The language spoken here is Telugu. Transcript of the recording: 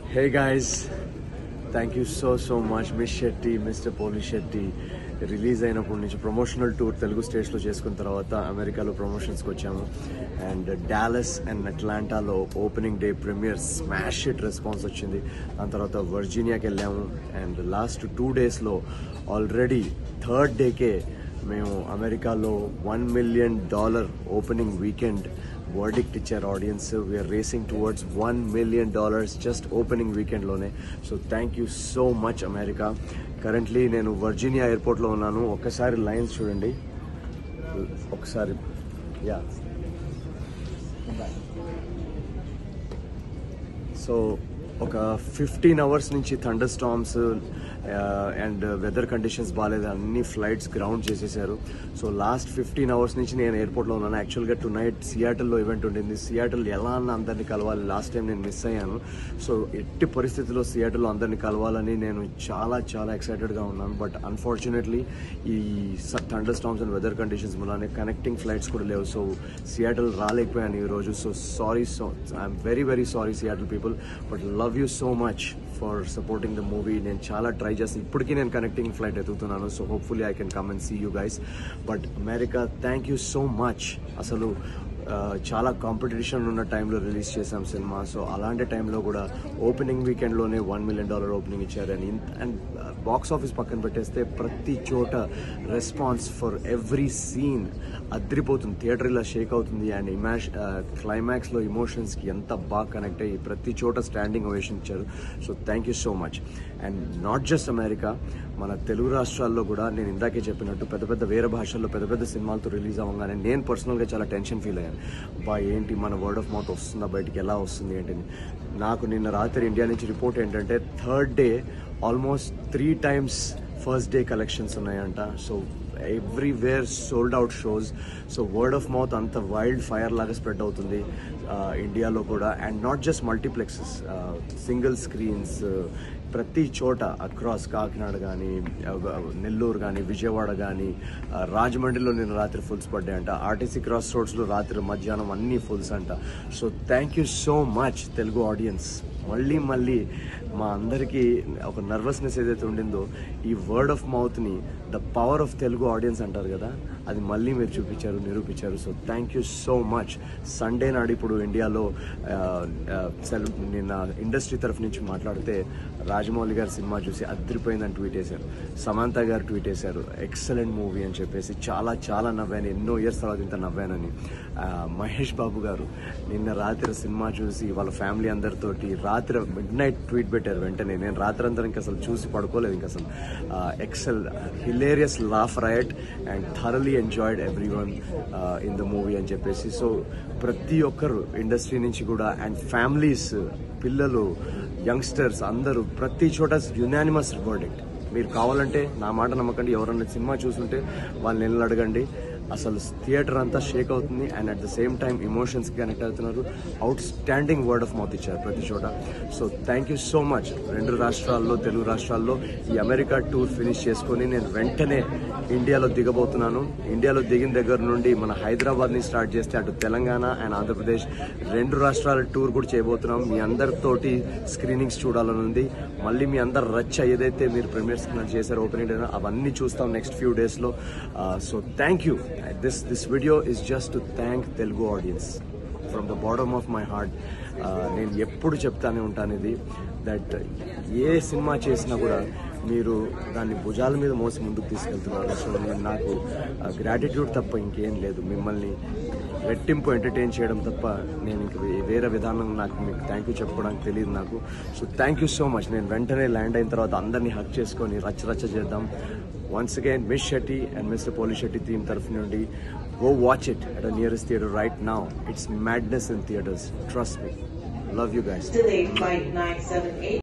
Hey guys thank you so so much miss Shetty mister Polishetty release అయినప్పటి నుంచి ప్రమోషనల్ టూర్ తెలుగు స్టేట్స్లో చేసుకున్న తర్వాత అమెరికాలో ప్రమోషన్స్కి వచ్చాము అండ్ డాలస్ అండ్ అట్లాంటాలో opening day premier smash it response వచ్చింది దాని తర్వాత వర్జీనియాకి వెళ్ళాము అండ్ లాస్ట్ టూ డేస్లో ఆల్రెడీ థర్డ్ డేకే మేము అమెరికాలో one million dollar opening weekend verdict ఇచ్చారు audience we're racing towards one million dollars just opening వీకెండ్లోనే so thank you so much America currently నేను వర్జీనియా ఎయిర్పోర్ట్లో ఉన్నాను ఒక్కసారి లైన్స్ చూడండి ఒకసారి యా సో ఒక ఫిఫ్టీన్ అవర్స్ నుంచి thunderstorms and weather conditions బాగాలేదు అన్ని ఫ్లైట్స్ గ్రౌండ్ చేసేసారు సో లాస్ట్ ఫిఫ్టీన్ అవర్స్ నుంచి నేను ఎయిర్పోర్ట్లో ఉన్నాను యాక్చువల్గా టు నైట్ సియాటల్లో ఈవెంట్ ఉండింది సియాటల్ ఎలా అన్న అందరినీ కలవాలి లాస్ట్ టైం నేను మిస్ అయ్యాను సో ఎట్టి పరిస్థితుల్లో సియాటల్లో అందరినీ కలవాలని నేను చాలా చాలా ఎక్సైటెడ్గా ఉన్నాను బట్ అన్ఫార్చునేట్లీ ఈ thunderstorms and weather conditions మూలానే కనెక్టింగ్ ఫ్లైట్స్ కూడా లేవు సో సియాటల్ రాలేకపోయాను ఈరోజు so sorry so I'm very very sorry Seattle people but love you so much for supporting the movie నేను చాలా ట్రై చేస్తాను ఇప్పటికీ నేను కనెక్టింగ్ ఫ్లైట్ ఎత్తుతున్నాను so hopefully I can come and see you guys but America thank you so much అసలు ఆ, చాలా కాంపిటీషన్ ఉన్న టైంలో రిలీజ్ చేసాం సినిమా సో అలాంటి టైంలో కూడా ఓపెనింగ్ వీకెండ్లోనే వన్ మిలియన్ డాలర్ ఓపెనింగ్ ఇచ్చారు అండ్ అండ్ బాక్స్ ఆఫీస్ పక్కన పెట్టేస్తే ప్రతి చోట రెస్పాన్స్ ఫర్ ఎవ్రీ సీన్ అద్రిపోతుంది థియేటర్ ఇలా షేక్ అవుతుంది అండ్ ఇమాష్ క్లైమాక్స్లో ఇమోషన్స్కి ఎంత బాగా కనెక్ట్ అయ్యి ప్రతి చోట స్టాండింగ్ ఓవేషన్ ఇచ్చారు so thank you so much and not just America మన తెలుగు రాష్ట్రాల్లో కూడా నేను ఇందాకే చెప్పినట్టు పెద్ద పెద్ద వేరే భాషల్లో పెద్ద పెద్ద సినిమాలతో రిలీజ్ అవ్వగానే నేను పర్సనల్గా చాలా టెన్షన్ ఫీల్ అయ్యాను బా ఏంటి మన వర్డ్ ఆఫ్ మౌత్ వస్తుందా బయటికి ఎలా వస్తుంది ఏంటి నాకు నిన్న రాత్రి ఇండియా నుంచి రిపోర్ట్ ఏంటంటే third day almost three times first day collections ఉన్నాయంట so everywhere sold out shows so word of mouth అంత వైల్డ్ ఫైర్ లాగా స్ప్రెడ్ అవుతుంది ఆ, ఇండియాలో కూడా and not just multiplexes single screens ప్రతి చోట అక్రాస్ కాకినాడ కానీ నెల్లూరు కానీ విజయవాడ కానీ రాజమండ్రిలో నేను రాత్రి ఫుల్స్ పడ్డాయంట ఆర్టీసీ క్రాస్ రోడ్స్లో రాత్రి మధ్యాహ్నం అన్ని ఫుల్స్ అంట so thank you so much Telugu audience మళ్ళీ మళ్ళీ మా అందరికీ ఒక నర్వస్నెస్ ఏదైతే ఉండిందో ఈ వర్డ్ ఆఫ్ మౌత్ని the power of Telugu audience అంటారు కదా అది మళ్ళీ మీరు చూపించారు నిరూపించారు so thank you so much Sunday నాడు ఇప్పుడు ఇండియాలో ఆ, ఆ, సెల్- నిన్న ఇండస్ట్రీ తరఫు నుంచి మాట్లాడితే రాజమౌళి గారి సినిమా చూసి అదిరిపోయిందని ట్వీట్ వేశారు సమంత గారు ట్వీట్ వేశారు ఎక్సలెంట్ మూవీ అని చెప్పేసి చాలా చాలా నవ్వాను ఎన్నో ఇయర్స్ తర్వాత ఇంత నవ్వానని ఆ, మహేష్ బాబు గారు నిన్న రాత్రి సినిమా చూసి వాళ్ళ ఫ్యామిలీ అందరితోటి రాత్రి మిడ్ నైట్ ట్వీట్ పెట్టారు వెంటనే నేను రాత్రి అంతా ఇంకా అసలు చూసి పడుకోలేదు ఇంకా అసలు excel hilarious laugh riot and thoroughly enjoyed every one in the movie అని చెప్పేసి సో ప్రతి ఒక్కరు ఇండస్ట్రీ నుంచి కూడా అండ్ ఫ్యామిలీస్ పిల్లలు యంగ్స్టర్స్ అందరూ ప్రతి చోట యునానిమస్ వర్డిక్ట్ మీరు కావాలంటే నా మాట నమ్మకండి ఎవరన్నా సినిమా చూస్తుంటే వాళ్ళని వెళ్ళి అడగండి అసలు థియేటర్ అంతా షేక్ అవుతుంది and at the same time ఇమోషన్స్కి కనెక్ట్ అవుతున్నారు out standing word of mouth ఇచ్చారు ప్రతి చోట so thank you so much రెండు రాష్ట్రాల్లో తెలుగు రాష్ట్రాల్లో ఈ అమెరికా టూర్ ఫినిష్ చేసుకొని నేను వెంటనే ఇండియాలో దిగబోతున్నాను ఇండియాలో దిగిన దగ్గర నుండి మన హైదరాబాద్ని స్టార్ట్ చేస్తే అటు తెలంగాణ అండ్ ఆంధ్రప్రదేశ్ రెండు రాష్ట్రాల టూర్ కూడా చేయబోతున్నాం మీ అందరితోటి స్క్రీనింగ్స్ చూడాలని ఉంది మళ్ళీ మీ అందరు రచ్చ ఏదైతే మీరు ప్రీమియర్స్ చేశారు ఓపెనింగ్ డే అవన్నీ చూస్తాం నెక్స్ట్ ఫ్యూ డేస్లో so thank you this this video is just to thank Telugu audience from the bottom of my heart నేను ఎప్పుడు చెప్తానే ఉంటాను ఇది దట్ ఏ సినిమా చేసినా కూడా మీరు దాన్ని భుజాల మీద మోసి ముందుకు తీసుకెళ్తున్నారు సో నేను నాకు గ్రాటిట్యూడ్ తప్ప ఇంకేం లేదు మిమ్మల్ని రెట్టింపు ఎంటర్టైన్ చేయడం తప్ప నేను ఇంక వే- వేరే విధానం నాకు మీకు థ్యాంక్ యూ చెప్పుకోవడానికి తెలియదు నాకు so thank you so much నేను వెంటనే ల్యాండ్ అయిన తర్వాత అందరినీ హక్ చేసుకొని రచ్చ రచ్చ చేద్దాం once again miss Shetty and mister Polishetty team తరఫు నుండి go watch it at nearest theatre right now it's madness in theatres trust me love you guys Delayed flight 978.